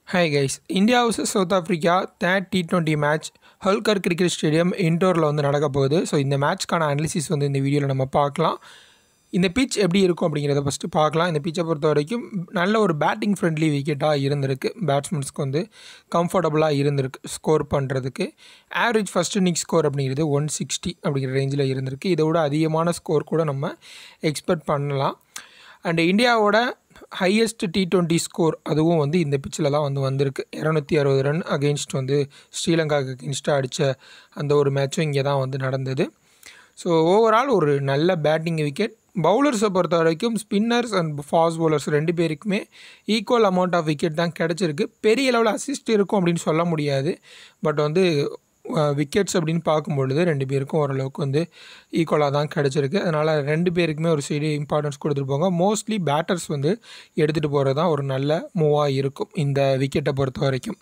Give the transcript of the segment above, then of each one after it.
hi guys India vs South Africa third T twenty match Holkar cricket stadium இன்டோரில் வந்து நடக்க போகுது ஸோ இந்த மேட்ச்க்கான அனாலிசிஸ் வந்து இந்த வீடியோவில் நம்ம பார்க்கலாம் இந்த பிச் எப்படி இருக்கும் அப்படிங்கிறத ஃபஸ்ட்டு பார்க்கலாம் இந்த பிச்சை பொறுத்த வரைக்கும் நல்ல ஒரு பேட்டிங் ஃப்ரெண்ட்லி விக்கெட்டாக இருந்திருக்கு பேட்ஸ்மேன்ஸ்க்கு வந்து கம்ஃபர்டபுளாக இருந்திருக்கு ஸ்கோர் பண்ணுறதுக்கு ஆவரேஜ் ஃபஸ்ட் இன்னிங் ஸ்கோர் அப்படிங்கிறது ஒன் சிக்ஸ்டி அப்படிங்கிற ரேஞ்சில் இருந்திருக்கு இதை விட அதிகமான ஸ்கோர் கூட நம்ம எக்ஸ்பெக்ட் பண்ணலாம் அண்ட் இந்தியாவோட ஹையஸ்ட் டி டுவெண்ட்டி ஸ்கோர் அதுவும் வந்து இந்த பிச்சில் தான் வந்து வந்திருக்கு இரநூத்தி அறுபது ரன் அகெயின்ஸ்ட் வந்து ஸ்ரீலங்காவுக்கு அகெயின்ஸ்டாக அடித்த அந்த ஒரு மேட்சும் இங்கே தான் வந்து நடந்தது ஸோ ஓவரால் ஒரு நல்ல பேட்டிங் விக்கெட் பவுலர்ஸை பொறுத்த வரைக்கும் ஸ்பின்னர்ஸ் அண்ட் ஃபாஸ்ட் பவுலர்ஸ் ரெண்டு பேருக்குமே ஈக்குவல் அமௌண்ட் ஆஃப் விக்கெட் தான் கிடச்சிருக்கு பெரிய லெவலில் அசிஸ்ட் இருக்கும் அப்படின்னு சொல்ல முடியாது பட் வந்து விக்கெட்ஸ் அப்படின்னு பார்க்கும்பொழுது ரெண்டு பேருக்கும் ஓரளவுக்கு வந்து ஈக்குவலாக தான் கிடச்சிருக்கு அதனால் ரெண்டு பேருக்குமே ஒரு சைடு இம்பார்ட்டன்ஸ் கொடுத்துட்டு போங்க மோஸ்ட்லி பேட்டர்ஸ் வந்து எடுத்துகிட்டு போகிறது தான் ஒரு நல்ல மூவாக இருக்கும் இந்த விக்கெட்டை பொறுத்த வரைக்கும்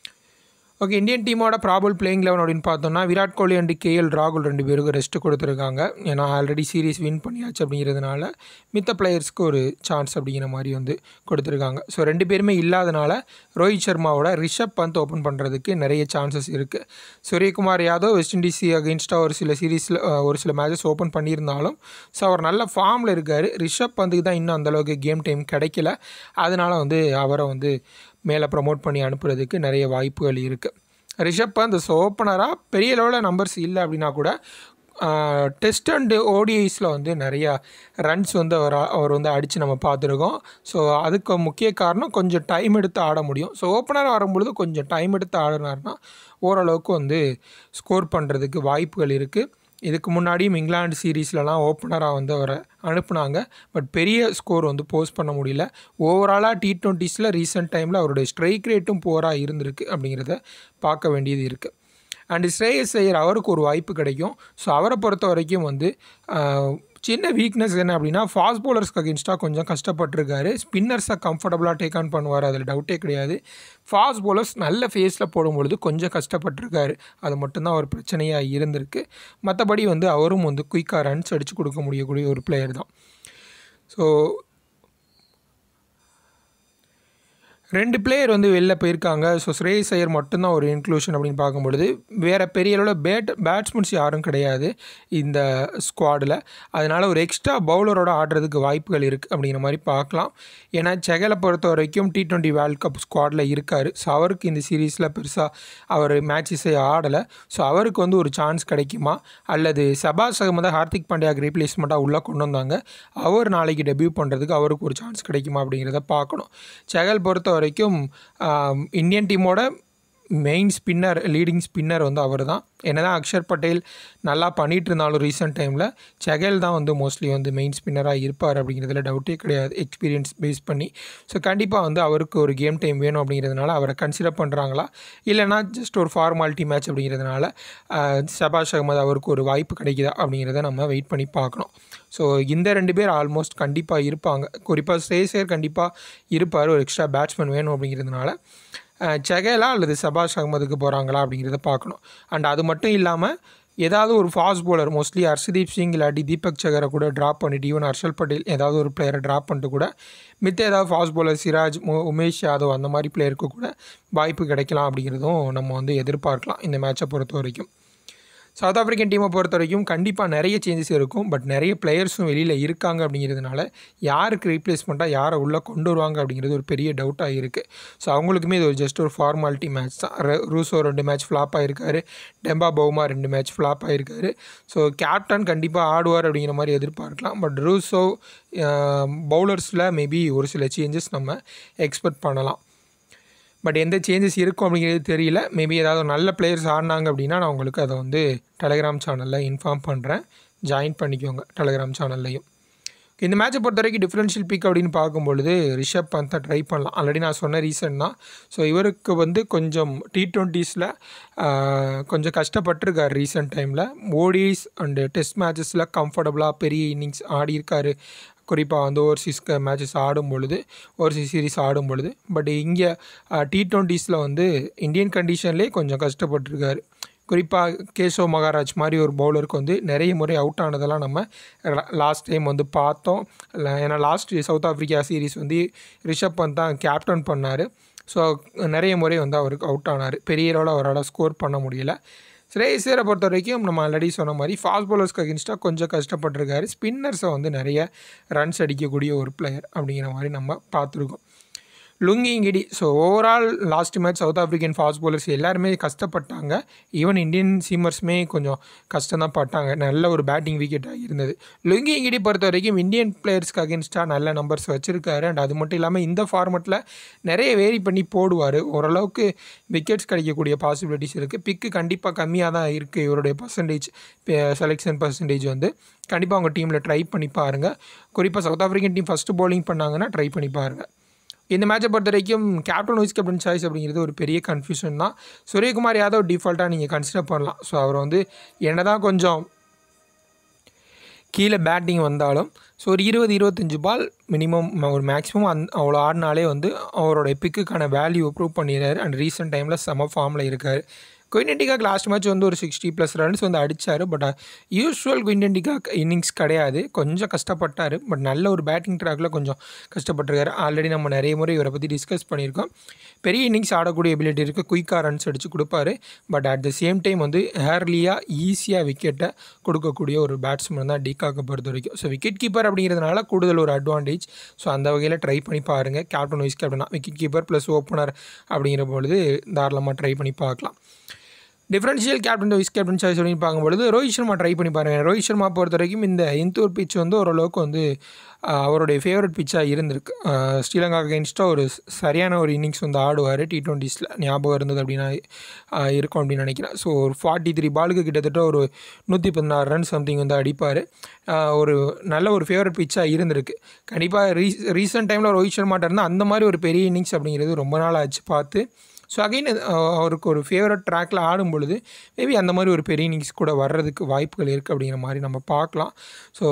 ஓகே இந்தியன் டீமோட ப்ராபல் பிளேயிங் லெவன் அப்படின்னு பார்த்தோம்னா விராட் கோலி அண்ட் கேஎல் ராகுல் ரெண்டு பேருக்கு ரெஸ்ட் கொடுத்துருக்காங்க ஏன்னா ஆல்ரெடி சீரீஸ் வின் பண்ணியாச்சு அப்படிங்கிறதுனால மித்த பிளேயர்ஸ்க்கு ஒரு சான்ஸ் அப்படிங்கிற மாதிரி வந்து கொடுத்துருக்காங்க ஸோ ரெண்டு பேருமே இல்லாதனால ரோஹித் சர்மாவோட ரிஷப் பந்த் ஓப்பன் பண்ணுறதுக்கு நிறைய சான்சஸ் இருக்குது சூரியகுமார் யாதவ் வெஸ்ட் இண்டீஸ் அகெயின்ஸ்டாக ஒரு சில சீரீஸில் ஒரு சில மேட்சஸ் ஓப்பன் பண்ணியிருந்தாலும் ஸோ அவர் நல்ல ஃபார்மில் இருக்கார் ரிஷப் பந்துக்கு தான் இன்னும் அந்தளவுக்கு கேம் டைம் கிடைக்கல அதனால் வந்து அவரை வந்து மேலே ப்ரமோட் பண்ணி அனுப்புறதுக்கு நிறைய வாய்ப்புகள் இருக்குது ரிஷப் பந்த் ஸோ ஓப்பனராக பெரிய லெவலில் நம்பர்ஸ் இல்லை அப்படின்னா கூட டெஸ்ட் அண்டு ஓடிஐஸில் வந்து நிறையா ரன்ஸ் வந்து அவர் அவர் வந்து அடித்து நம்ம பார்த்துருக்கோம் ஸோ அதுக்கு முக்கிய காரணம் கொஞ்சம் டைம் எடுத்து ஆட முடியும் ஸோ ஓப்பனராக வரும்பொழுது கொஞ்சம் டைம் எடுத்து ஆடினார்னா ஓரளவுக்கு வந்து ஸ்கோர் பண்ணுறதுக்கு வாய்ப்புகள் இருக்குது இதுக்கு முன்னாடியும் இங்கிலாந்து சீரீஸ்லலாம் ஓப்பனராக வந்து அவரை அனுப்புனாங்க பட் பெரிய ஸ்கோர் வந்து போஸ்ட் பண்ண முடியல ஓவராலாக டி ட்வெண்ட்டிஸில் ரீசெண்ட் டைமில் அவருடைய ஸ்ட்ரைக் ரேட்டும் போராக இருந்திருக்கு அப்படிங்கிறத பார்க்க வேண்டியது இருக்குது அண்டு ஸ்ரேயஸ் ஐயர் அவருக்கு ஒரு வாய்ப்பு கிடைக்கும் ஸோ அவரை பொறுத்த வரைக்கும் வந்து சின்ன வீக்னஸ் என்ன அப்படின்னா ஃபாஸ்ட் பவுலர்ஸ்க்கு அகேன்ஸ்டாக கொஞ்சம் கஷ்டப்பட்டிருக்காரு ஸ்பின்னர்ஸை கம்ஃபர்டபுளாக டேக் ஆன் பண்ணுவார் அதில் டவுட்டே கிடையாது ஃபாஸ்ட் பவுலர்ஸ் நல்ல ஃபேஸில் போடும்பொழுது கொஞ்சம் கஷ்டப்பட்டிருக்காரு அது மட்டும்தான் ஒரு பிரச்சனையாக இருந்திருக்கு மற்றபடி வந்து அவரும் வந்து குயிக்காக ரன்ஸ் அடித்து கொடுக்க முடியக்கூடிய ஒரு பிளேயர் தான் ஸோ ரெண்டு பிளேயர் வந்து வெளில போயிருக்காங்க ஸோ ஸ்ரேயஸ் ஐயர் மட்டும்தான் ஒரு இன்க்ளூஷன் அப்படின்னு பார்க்கும்பொழுது வேறு பெரிய அளவில் பேட் பேட்ஸ்மேன்ஸ் யாரும் கிடையாது இந்த ஸ்குவாடில் அதனால் ஒரு எக்ஸ்ட்ரா பவுலரோட ஆடுறதுக்கு வாய்ப்புகள் இருக்குது அப்படிங்கிற மாதிரி பார்க்கலாம் ஏன்னா செகலை பொறுத்த வரைக்கும் டி ட்வெண்ட்டி வேர்ல்ட் கப் ஸ்குவாடில் இருக்கார் ஸோ அவருக்கு இந்த சீரீஸில் பெருசாக அவர் மேட்சஸை ஆடலை ஸோ அவருக்கு வந்து ஒரு சான்ஸ் கிடைக்குமா அல்லது சபாஸ் அகமதை ஹார்திக் பாண்டியாக்கு ரீப்ளேஸ்மெண்ட்டாக உள்ளே கொண்டு வந்தாங்க அவர் நாளைக்கு டெபியூ பண்ணுறதுக்கு அவருக்கு ஒரு சான்ஸ் கிடைக்குமா அப்படிங்கிறத பார்க்கணும் செகல் பொறுத்த வரைக்கும் இந்தியன் டீமோட மெயின் ஸ்பின்னர் லீடிங் ஸ்பின்னர் வந்து அவர் தான் என்ன தான் அக்ஷர் பட்டேல் நல்லா பண்ணிகிட்டு இருந்தாலும் ரீசெண்ட் டைமில் செகல் தான் வந்து மோஸ்ட்லி வந்து மெயின் ஸ்பின்னராக இருப்பார் அப்படிங்கிறதுல டவுட்டே கிடையாது எக்ஸ்பீரியன்ஸ் பேஸ் பண்ணி ஸோ கண்டிப்பாக வந்து அவருக்கு ஒரு கேம் டைம் வேணும் அப்படிங்கிறதுனால அவரை கன்சிடர் பண்ணுறாங்களா இல்லைனா ஜஸ்ட் ஒரு ஃபார்மாலிட்டி மேட்ச் அப்படிங்கிறதுனால சபாஷ் அகமது அவருக்கு ஒரு வாய்ப்பு கிடைக்குதா அப்படிங்கிறத நம்ம வெயிட் பண்ணி பார்க்கணும் ஸோ இந்த ரெண்டு பேர் ஆல்மோஸ்ட் கண்டிப்பாக இருப்பாங்க குறிப்பாக ஸ்ரேசேர் கண்டிப்பாக இருப்பார் ஒரு எக்ஸ்ட்ரா பேட்ஸ்மேன் வேணும் அப்படிங்கிறதுனால செகலா அல்லது சபாஷ் அகமதுக்கு போகிறாங்களா அப்படிங்கிறத பார்க்கணும் அண்ட் அது மட்டும் இல்லாமல் ஏதாவது ஒரு fast bowler mostly Harshdeep Singh இல்லாட்டி தீபக் சகரை கூட ட்ராப் பண்ணிட்டு ஈவன் ஹர்ஷல் பட்டேல் ஏதாவது ஒரு பிளேயரை ட்ராப் பண்ணிட்டு கூட மித்த ஏதாவது ஃபாஸ்ட் பவுலர் சிராஜ் உமேஷ் யாதவ் அந்த மாதிரி பிளேயருக்கு கூட வாய்ப்பு கிடைக்கலாம் அப்படிங்கிறதும் நம்ம வந்து எதிர்பார்க்கலாம் இந்த மேட்சை பொறுத்த வரைக்கும் சவுத் ஆஃப்ரிக்கன் டீமை பொறுத்த வரைக்கும் கண்டிப்பாக நிறைய சேஞ்சஸ் இருக்கும் பட் நிறைய பிளேயர்ஸும் வெளியில் இருக்காங்க அப்படிங்கிறதுனால யாருக்கு ரீப்ளேஸ்மெண்ட்டாக யாரை உள்ளே கொண்டு வருவாங்க அப்படிங்கிறது ஒரு பெரிய டவுட்டாக இருக்குது ஸோ அவங்களுக்குமே இது ஒரு ஜஸ்ட் ஒரு ஃபார்மாலிட்டி மேட்ச் தான் ரூசோ ரெண்டு மேட்ச் ஃப்ளாப் ஆகிருக்காரு டெம்பா பவுமா ரெண்டு மேட்ச் ஃப்ளாப் ஆகிருக்காரு ஸோ கேப்டன் கண்டிப்பாக ஆடுவார் அப்படிங்கிற மாதிரி எதிர்பார்க்கலாம் பட் ரூசோ பவுலர்ஸில் மேபி ஒரு சில சேஞ்சஸ் நம்ம எக்ஸ்பெக்ட் பண்ணலாம் பட் எந்த சேஞ்சஸ் இருக்கும் அப்படிங்கிறது தெரியல மேபி ஏதாவது நல்ல பிளேயர்ஸ் ஆடினாங்க அப்படின்னா நான் உங்களுக்கு அதை வந்து டெலகிராம் சேனலில் இன்ஃபார்ம் பண்ணுறேன் ஜாயின் பண்ணிக்கோங்க டெலகிராம் சேனல்லையும் இந்த மேட்சை பொறுத்த வரைக்கும் டிஃப்ரென்ஷியல் பிக் அப்படின்னு பார்க்கும்பொழுது ரிஷப் பந்தை ட்ரை பண்ணலாம் ஆல்ரெடி நான் சொன்ன ரீசன் தான் ஸோ இவருக்கு வந்து கொஞ்சம் டி ட்வெண்ட்டீஸில் கொஞ்சம் கஷ்டப்பட்டிருக்கார் ரீசெண்ட் டைமில் ஓடிஸ் அண்டு டெஸ்ட் மேட்சஸில் கம்ஃபர்டபுளாக பெரிய இன்னிங்ஸ் ஆடியிருக்காரு குறிப்பாக வந்து ஓவர்சீஸ் மேட்சஸ் ஆடும் பொழுது ஓவர்சீஸ் சீரிஸ் ஆடும் பொழுது பட் இங்கே டி ட்வெண்ட்டீஸில் வந்து இந்தியன் கண்டிஷன்லேயே கொஞ்சம் கஷ்டப்பட்டிருக்காரு குறிப்பாக கேசவ் மகாராஜ் மாதிரி ஒரு பவுலருக்கு வந்து நிறைய முறை அவுட் ஆனதெல்லாம் நம்ம லாஸ்ட் டைம் வந்து பார்த்தோம் ஏன்னா லாஸ்ட் சவுத் ஆஃப்ரிக்கா சீரீஸ் வந்து ரிஷப் பந்த் தான் கேப்டன் பண்ணார் ஸோ நிறைய முறை வந்து அவருக்கு அவுட் ஆனார் பெரிய அளவில் அவரால் ஸ்கோர் பண்ண முடியல ஸ்ரேயஸரை பொறுத்த வரைக்கும் நம்ம ஆல்ரெடி சொன்ன மாதிரி ஃபாஸ்ட் பவுலர்ஸ்க்கு அகேன்ஸ்டாக கொஞ்சம் கஷ்டப்பட்டிருக்காரு ஸ்பின்னர்ஸை வந்து நிறைய ரன்ஸ் அடிக்கக்கூடிய ஒரு பிளேயர் அப்படிங்கிற மாதிரி நம்ம பார்த்துருக்கோம் Lungi Ngidi so overall last match South African fast bowlers எல்லாருமே கஷ்டப்பட்டாங்க ஈவன் இந்தியன் சீமர்ஸுமே கொஞ்சம் கஷ்டம் தான் பட்டாங்க நல்ல ஒரு பேட்டிங் விக்கெட்டாக இருந்தது லுங்கிங்கிடி பொறுத்த வரைக்கும் இந்தியன் பிளேயர்ஸ்க்கு அகேன்ஸ்டாக நல்ல நம்பர்ஸ் வச்சுருக்காரு அண்ட் அது மட்டும் இல்லாமல் இந்த ஃபார்மெட்டில் நிறைய வேரி பண்ணி போடுவார் ஓரளவுக்கு விக்கெட்ஸ் கிடைக்கக்கூடிய பாசிபிலிட்டிஸ் இருக்குது பிக்கு கண்டிப்பாக கம்மியாக தான் இருக்குது இவருடைய பர்சன்டேஜ் செலெக்ஷன் பர்சன்டேஜ் வந்து கண்டிப்பாக அவங்க டீமில் ட்ரை பண்ணி பாருங்கள் குறிப்பாக South African team first bowling பண்ணாங்கன்னா ட்ரை பண்ணி பாருங்கள் இந்த மேட்சை பொறுத்த வரைக்கும் கேப்டன் வைஸ் கேப்டன் சாய்ஸ் அப்படிங்கிறது ஒரு பெரிய கன்ஃபியூஷன் தான் சூரியகுமார் யாதவ் டிஃபால்ட்டாக நீங்கள் கன்சிடர் பண்ணலாம் ஸோ அவர் வந்து என்ன தான் கொஞ்சம் கீழே பேட்டிங் வந்தாலும் ஸோ ஒரு இருபது இருபத்தஞ்சு பால் மினிமம் ஒரு மேக்ஸிமம் அந் அவ்வளோ ஆடினாலே வந்து அவரோட பிக்குக்கான வேல்யூ ப்ரூவ் பண்ணிடுறாரு அண்ட் ரீசெண்ட் டைமில் செம ஃபார்மில் இருக்கார் குயின்டெண்டிகாக் லாஸ்ட் மேட்ச் வந்து ஒரு சிக்ஸ்டி ப்ளஸ் ரன்ஸ் வந்து அடித்தார் பட் யூஸ்வல் குயின்டெண்டிகாக் இன்னிங்ஸ் கிடையாது கொஞ்சம் கஷ்டப்பட்டார் பட் நல்ல ஒரு பேட்டிங் ட்ராக்கில் கொஞ்சம் கஷ்டப்பட்டிருக்காரு ஆல்ரெடி நம்ம நிறைய முறை இவரை பற்றி டிஸ்கஸ் பண்ணியிருக்கோம் பெரிய இன்னிங்ஸ் ஆடக்கூடிய எபிலிட்டி இருக்குது குயிக்காக ரன்ஸ் அடித்து கொடுப்பாரு but at the same time வந்து ஹேர்லியாக ஈஸியாக விக்கெட்டை கொடுக்கக்கூடிய ஒரு பேட்ஸ்மேன் தான் டிகாக்கை பொறுத்த வரைக்கும் ஸோ விக்கெட் கீப்பர் அப்படிங்கிறதுனால கூடுதல் ஒரு அட்வான்டேஜ் ஸோ அந்த வகையில் ட்ரை பண்ணி பாருங்கள் கேப்டன் வைஸ் கேப்டனா விக்கெட் கீப்பர் ப்ளஸ் ஓப்பனர் அப்படிங்கிற பொழுது தாராளமாக ட்ரை பண்ணி பார்க்கலாம் differential captain vice captain choice அப்படின்னு பார்க்கும்பொழுது ரோஹித் சர்மா ட்ரை பண்ணி பாருங்கள் ரோஹித் சர்மா பொறுத்த வரைக்கும் இந்த இந்தூர் பிச் வந்து ஓரளவுக்கு வந்து ஆஹ், அவருடைய ஃபேவரட் பிச்சாக இருந்திருக்கு ஆஹ், ஸ்ரீலங்கா அகேன்ஸ்டாக ஒரு சரியான ஒரு இன்னிங்ஸ் வந்து ஆடுவார் டி டுவெண்ட்டிஸில் ஞாபகம் இருந்தது அப்படின்னா ஆஹ், இருக்கும் அப்படின்னு நினைக்கிறேன் ஸோ ஒரு ஃபார்ட்டி த்ரீ பாலுக்கு கிட்டத்தட்ட ஒரு நூற்றி பதினாறு ரன் சம்திங் வந்து அடிப்பார் ஒரு நல்ல ஒரு ஃபேவரட் பிச்சாக இருந்திருக்கு கண்டிப்பாக ரீ ரீசெண்ட் டைமில் ரோஹித் சர்மாட்ட இருந்தால் அந்த மாதிரி ஒரு பெரிய இன்னிங்ஸ் அப்படிங்கிறது ரொம்ப நாள் ஆச்சு பார்த்து ஸோ அகைன் அவருக்கு ஒரு ஃபேவரட் ட்ராக்கில் ஆடும் பொழுது மேபி அந்த மாதிரி ஒரு பெரிய இன்னிங்ஸ் கூட வர்றதுக்கு வாய்ப்புகள் இருக்குது அப்படிங்கிற மாதிரி நம்ம பார்க்கலாம் ஸோ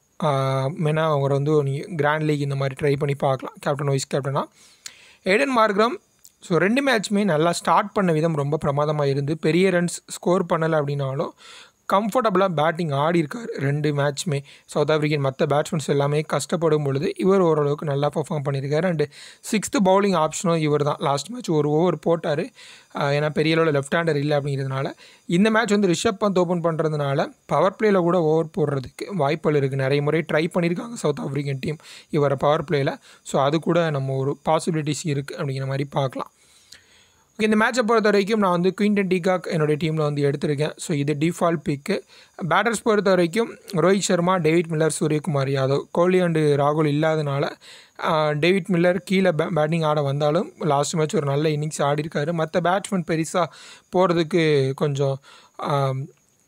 மெனா அவரை வந்து நீ கிராண்ட் லீக் இந்த மாதிரி ட்ரை பண்ணி பார்க்கலாம் கேப்டன் வைஸ் கேப்டனாக ஏடன் மார்க்ரம் ஸோ ரெண்டு மேட்ச்சுமே நல்லா ஸ்டார்ட் பண்ண விதம் ரொம்ப பிரமாதமாக இருந்து பெரிய ரன்ஸ் ஸ்கோர் பண்ணலை அப்படின்னாலும் கம்ஃபர்டபுளாக பேட்டிங் ஆடி இருக்கார் ரெண்டு மேட்ச்மே சவுத் ஆஃப்ரிக்கன் மற்ற பேட்ஸ்மேன்ஸ் எல்லாமே கஷ்டப்படும் பொழுது இவர் ஓரளவுக்கு நல்லா பெர்ஃபார்ம் பண்ணியிருக்காரு அண்டு சிக்ஸ்த்து பவுலிங் ஆப்ஷனும் இவர் தான் லாஸ்ட் மேட்ச் ஒரு ஓவர் போட்டார் ஏன்னா பெரிய அளவில் லெஃப்ட் ஹேண்டர் இல்லை அப்படிங்கிறதுனால இந்த மேட்ச் வந்து ரிஷப் பந்த் ஓப்பன் பண்ணுறதுனால பவர் பிளேயில் கூட ஓவர் போடுறதுக்கு வாய்ப்புகள் இருக்குது நிறைய முறை ட்ரை பண்ணியிருக்காங்க சவுத் ஆஃப்ரிக்கன் டீம் இவரை பவர் பிளேயில் ஸோ அது கூட நம்ம ஒரு பாசிபிலிட்டிஸ் இருக்குது அப்படிங்கிற மாதிரி பார்க்கலாம் ஓகே இந்த மேட்சை பொறுத்த வரைக்கும் நான் வந்து குயின்டன் டிகாக் என்னுடைய டீமில் வந்து எடுத்திருக்கேன் ஸோ இது டிஃபால்ட் பிக்கு பேட்டர்ஸ் பொறுத்த வரைக்கும் Rohit Sharma David Miller Suryakumar Yadav Kohli and ராகுல் இல்லாதனால ஆஹ், டேவிட் மில்லர் கீழே பே பேட்டிங் ஆட வந்தாலும் லாஸ்ட் மேட்ச் ஒரு நல்ல இன்னிங்ஸ் ஆடிருக்காரு மற்ற பேட்ஸ்மேன் பெருசாக போகிறதுக்கு கொஞ்சம் ஆம்,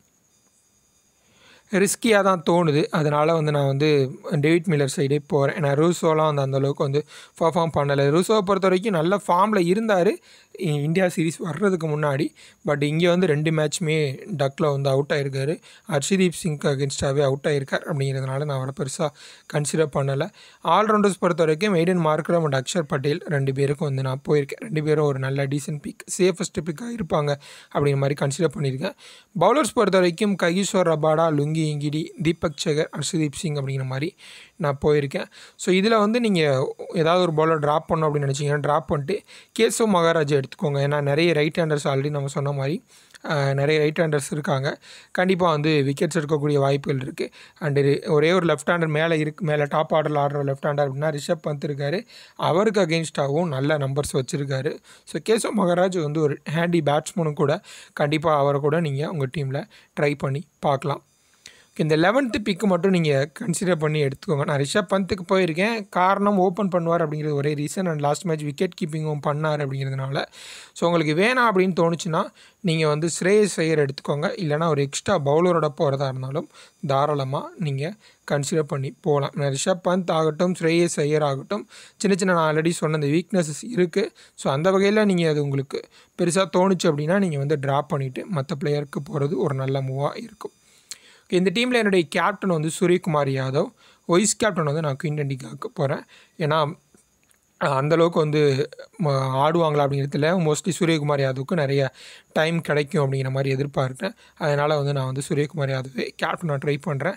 ரிஸ்கியாக தான் தோணுது அதனால் வந்து நான் வந்து டேவிட் மில்லர் சைடே போகிறேன் ஏன்னா ரூசோலாம் வந்து அந்தளவுக்கு வந்து பர்ஃபார்ம் பண்ணலை ரூசோவை பொறுத்த வரைக்கும் நல்ல ஃபார்மில் இருந்தார் இந்தியா சீரிஸ் வர்றதுக்கு முன்னாடி பட் இங்கே வந்து ரெண்டு மேட்ச்மே டக்கில் வந்து அவுட் ஆயிருக்காரு ஹர்ஷதீப் சிங்க்கு அகேன்ஸ்டாகவே அவுட் ஆயிருக்கார் அப்படிங்கிறதுனால நான் அவரை பெருசாக கன்சிடர் பண்ணலை ஆல்ரவுண்டர்ஸ் பொறுத்த வரைக்கும் Aiden Markram and Axar Patel ரெண்டு பேருக்கும் வந்து நான் போயிருக்கேன் ரெண்டு பேரும் ஒரு நல்ல டீசென்ட் பிக் சேஃபஸ்ட் பிக்காக இருப்பாங்க அப்படிங்கிற மாதிரி கன்சிடர் பண்ணியிருக்கேன் பவுலர்ஸ் பொறுத்த வரைக்கும் Kagiso Rabada Lungi Ngidi Deepak Chahar Arshdeep Singh அப்படிங்கிற மாதிரி நான் போயிருக்கேன் ஸோ இதில் வந்து நீங்கள் ஏதாவது ஒரு பவுலர் ட்ராப் பண்ணணும் அப்படின்னு நினச்சிங்கன்னா ட்ராப் பண்ணிட்டு கேசவ் மகாராஜ் எடுத்துக்கோங்க ஏன்னா நிறைய ரைட் ஹேண்டர்ஸ் ஆல்ரெடி நம்ம சொன்ன மாதிரி ஆஹ், நிறைய ரைட் ஹேண்டர்ஸ் இருக்காங்க கண்டிப்பாக வந்து விக்கெட்ஸ் எடுக்கக்கூடிய வாய்ப்புகள் இருக்குது அண்டு ஒரே ஒரு லெஃப்ட் ஹேண்டர் மேலே இருக்கு மேலே டாப் ஆர்டரில் ஆடுற லெஃப்ட் ஹேண்டர் அப்படின்னா ரிஷப் பந்த் இருக்காரு அவருக்கு அகெயின்ஸ்டாகவும் நல்ல நம்பர்ஸ் வச்சுருக்காரு ஸோ கேசவ் மகாராஜ் வந்து ஒரு ஹேண்டி பேட்ஸ்மேனும் கூட கண்டிப்பாக அவரை கூட நீங்கள் உங்கள் டீமில் ட்ரை பண்ணி பார்க்கலாம் இந்த லெவன்த்து பிக்கு மட்டும் நீங்கள் கன்சிடர் பண்ணி எடுத்துக்கோங்க நான் ரிஷப் பந்துக்கு போயிருக்கேன் காரணம் ஓப்பன் பண்ணுவார் அப்படிங்கிறது ஒரே reason and last match wicket கீப்பிங்கும் பண்ணார் அப்படிங்கிறதுனால ஸோ உங்களுக்கு வேணாம் அப்படின்னு தோணுச்சுன்னா நீங்கள் வந்து ஸ்ரேயஸ் ஐயர் எடுத்துக்கோங்க இல்லைனா ஒரு எக்ஸ்ட்ரா பவுலரோட போகிறதா இருந்தாலும் தாராளமாக நீங்கள் கன்சிடர் பண்ணி போகலாம் நான் ரிஷப் பந்த் ஆகட்டும் ஸ்ரேயஸ் ஐயர் ஆகட்டும் சின்ன சின்ன நான் ஆல்ரெடி சொன்ன அந்த வீக்னஸஸ் இருக்குது ஸோ அந்த வகையில் நீங்கள் அது உங்களுக்கு பெருசாக தோணுச்சு அப்படின்னா நீங்கள் வந்து ட்ராப் பண்ணிவிட்டு மற்ற பிளேயருக்கு போகிறது ஒரு நல்ல மூவாக இருக்கும் Okay, இந்த டீமில் என்னுடைய கேப்டன் வந்து சூரியகுமார் யாதவ் வைஸ் கேப்டன் வந்து நான் குயின் டண்டிக்காக போகிறேன் ஏன்னா அஹ், அந்தளவுக்கு வந்து ம, ஆடுவாங்களா அப்படிங்கிறதுல மோஸ்ட்லி சூரியகுமார் யாதவுக்கு நிறைய டைம் கிடைக்கும் அப்படிங்கிற மாதிரி எதிர்பார்த்தேன் அதனால் வந்து நான் வந்து சூரியகுமார் யாதவே கேப்டன் நான் ட்ரை பண்ணுறேன்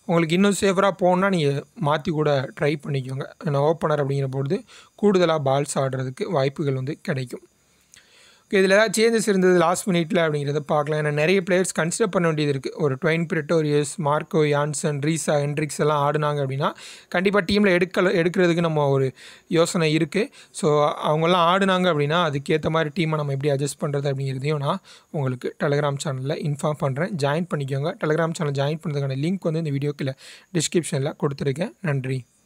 உங்களுக்கு இன்னும் சேஃபராக போகணுன்னா நீங்கள் மாற்றி கூட ட்ரை பண்ணிக்கோங்க ஏன்னா ஓப்பனர் அப்படிங்கிற பொழுது கூடுதலாக பால்ஸ் ஆடுறதுக்கு வாய்ப்புகள் வந்து கிடைக்கும் ஓகே இதில் ஏதாவது சேஞ்சஸ் இருந்தது லாஸ்ட் மினிட்ல அப்படிங்கிறத பார்க்கலாம் ஏன்னா நிறைய பிளேயர்ஸ் கன்சிடர் பண்ண வேண்டியது இருக்குது ஒரு Dwaine Pretorius Marco Jansen Reeza Hendricks எல்லாம் ஆடுனாங்க அப்படின்னா கண்டிப்பாக டீமில் எடுக்கல எடுக்கிறதுக்கு நம்ம ஒரு யோசனை இருக்குது ஸோ அவங்கெல்லாம் ஆடுனாங்க அப்படின்னா அதுக்கேற்ற மாதிரி டீமை நம்ம எப்படி அட்ஜஸ்ட் பண்ணுறது அப்படிங்கிறதையும் நான் உங்களுக்கு டெலிகிராம் சேனலில் இன்ஃபார்ம் பண்ணுறேன் ஜாயின் பண்ணிக்கோங்க டெலிகிராம் சேனல் ஜாயின் பண்ணுறதுக்கான லிங்க் வந்து இந்த வீடியோக்கில் டிஸ்கிரிப்ஷனில் கொடுத்துருக்கேன் நன்றி